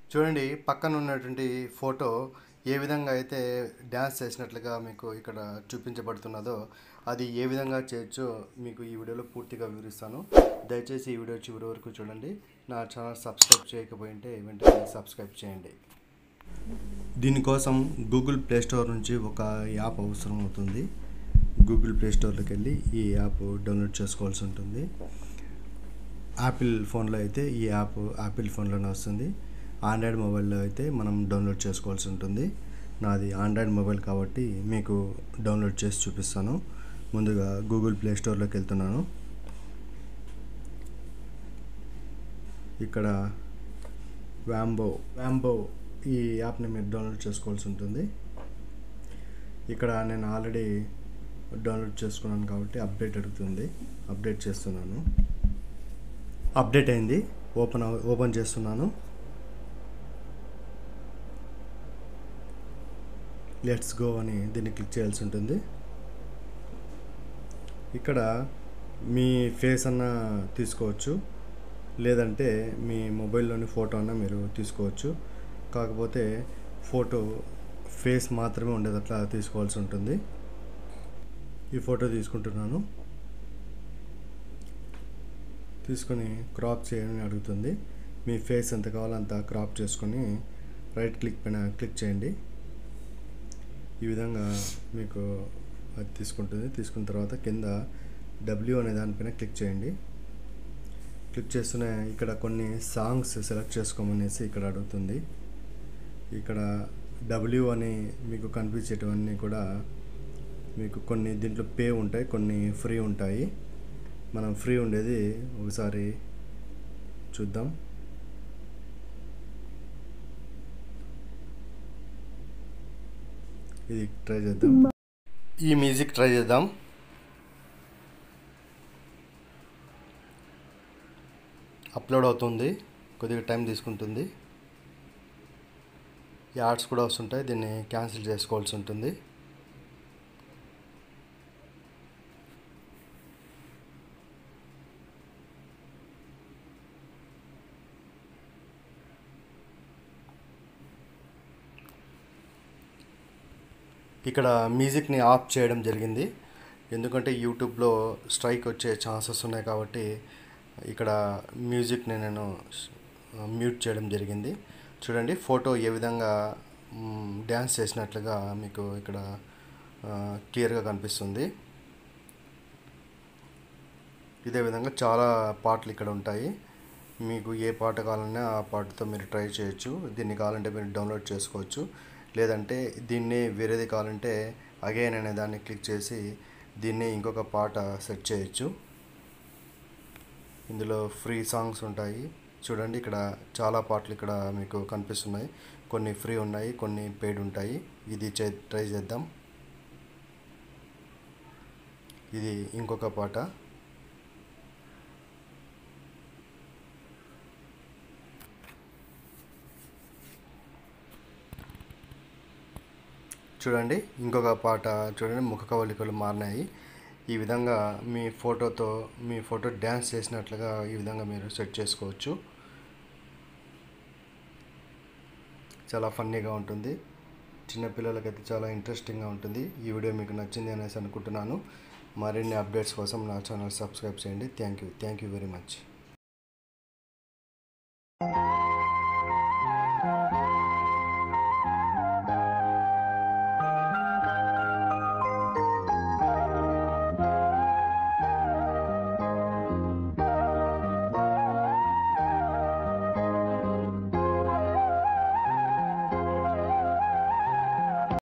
చూడండి పక్కన ఉన్నటువంటి ఫోటో ఏ విధంగా అయితే డ్యాన్స్ చేసినట్లుగా మీకు ఇక్కడ చూపించబడుతున్నదో అది ఏ విధంగా చేయొచ్చో మీకు ఈ వీడియోలో పూర్తిగా వివరిస్తాను దయచేసి ఈ వీడియో చివరి వరకు చూడండి నా ఛానల్ సబ్స్క్రైబ్ చేయకపోయింటే వెంటనే సబ్స్క్రైబ్ చేయండి దీనికోసం గూగుల్ ప్లే స్టోర్ నుంచి ఒక యాప్ అవసరం అవుతుంది గూగుల్ ప్లే స్టోర్లోకి వెళ్ళి ఈ యాప్ డౌన్లోడ్ చేసుకోవాల్సి ఉంటుంది యాపిల్ ఫోన్లో అయితే ఈ యాప్ యాపిల్ ఫోన్లోనే వస్తుంది ఆండ్రాయిడ్ మొబైల్లో అయితే మనం డౌన్లోడ్ చేసుకోవాల్సి ఉంటుంది నాది ఆండ్రాయిడ్ మొబైల్ కాబట్టి మీకు డౌన్లోడ్ చేసి చూపిస్తాను ముందుగా గూగుల్ ప్లే స్టోర్లోకి వెళ్తున్నాను ఇక్కడ వ్యాంబో వ్యాంబో ఈ యాప్ని మీరు డౌన్లోడ్ చేసుకోవాల్సి ఉంటుంది ఇక్కడ నేను ఆల్రెడీ డౌన్లోడ్ చేసుకున్నాను కాబట్టి అప్డేట్ అడుగుతుంది అప్డేట్ చేస్తున్నాను అప్డేట్ అయింది ఓపెన్ అవ- ఓపెన్ చేస్తున్నాను లెట్స్ గో అని దీన్ని క్లిక్ చేయాల్సి ఉంటుంది ఇక్కడ మీ ఫేస్ అన్న తీసుకోవచ్చు లేదంటే మీ మొబైల్లోని ఫోటో అన్న మీరు తీసుకోవచ్చు కాకపోతే ఫోటో ఫేస్ మాత్రమే ఉండేటట్లా తీసుకోవాల్సి ఉంటుంది ఈ ఫోటో తీసుకుంటున్నాను తీసుకొని క్రాప్ చేయని అడుగుతుంది మీ ఫేస్ ఎంత కావాలో అంత క్రాప్ చేసుకొని రైట్ క్లిక్ పైన క్లిక్ చేయండి ఈ విధంగా మీకు అది తీసుకుంటుంది తీసుకున్న తర్వాత కింద డబ్ల్యూ అనే దానిపైన క్లిక్ చేయండి క్లిక్ చేస్తూనే ఇక్కడ కొన్ని సాంగ్స్ సెలెక్ట్ చేసుకోమనేసి ఇక్కడ అడుగుతుంది ఇక్కడ డబ్ల్యూ అని మీకు కనిపించేటివన్నీ కూడా మీకు కొన్ని దీంట్లో పే ఉంటాయి కొన్ని ఫ్రీ ఉంటాయి మనం ఫ్రీ ఉండేది ఒకసారి చూద్దాం ఇది ట్రై చేద్దాం ఈ మ్యూజిక్ ట్రై చేద్దాం అప్లోడ్ అవుతుంది కొద్దిగా టైం తీసుకుంటుంది యాడ్స్ కూడా వస్తుంటాయి దీన్ని క్యాన్సిల్ చేసుకోవాల్సి ఉంటుంది ఇక్కడ మ్యూజిక్ని ఆఫ్ చేయడం జరిగింది ఎందుకంటే యూట్యూబ్లో స్ట్రైక్ వచ్చే ఛాన్సెస్ ఉన్నాయి కాబట్టి ఇక్కడ మ్యూజిక్ని నేను మ్యూట్ చేయడం జరిగింది చూడండి ఫోటో ఏ విధంగా డ్యాన్స్ చేసినట్లుగా మీకు ఇక్కడ క్లియర్గా కనిపిస్తుంది ఇదే విధంగా చాలా పాటలు ఇక్కడ ఉంటాయి మీకు ఏ పాట కావాలన్నా ఆ పాటతో మీరు ట్రై చేయొచ్చు దీన్ని కావాలంటే మీరు డౌన్లోడ్ చేసుకోవచ్చు లేదంటే దీన్ని వేరేది కావాలంటే అగైన్ అనే దాన్ని క్లిక్ చేసి దీన్ని ఇంకొక పాట సెట్ చేయొచ్చు ఇందులో ఫ్రీ సాంగ్స్ ఉంటాయి చూడండి ఇక్కడ చాలా పాటలు ఇక్కడ మీకు కనిపిస్తున్నాయి కొన్ని ఫ్రీ ఉన్నాయి కొన్ని పెయిడ్ ఉంటాయి ఇది చే ట్రై చేద్దాం ఇది ఇంకొక పాట చూడండి ఇంకొక పాట చూడండి ముఖ కవలికలు మారినాయి ఈ విధంగా మీ ఫోటోతో మీ ఫోటో డ్యాన్స్ చేసినట్లుగా ఈ విధంగా మీరు సెట్ చేసుకోవచ్చు చాలా ఫన్నీగా ఉంటుంది చిన్నపిల్లలకైతే చాలా ఇంట్రెస్టింగ్గా ఉంటుంది ఈ వీడియో మీకు నచ్చింది అనేసి అనుకుంటున్నాను మరిన్ని అప్డేట్స్ కోసం నా ఛానల్ సబ్స్క్రైబ్ చేయండి thank you thank you very much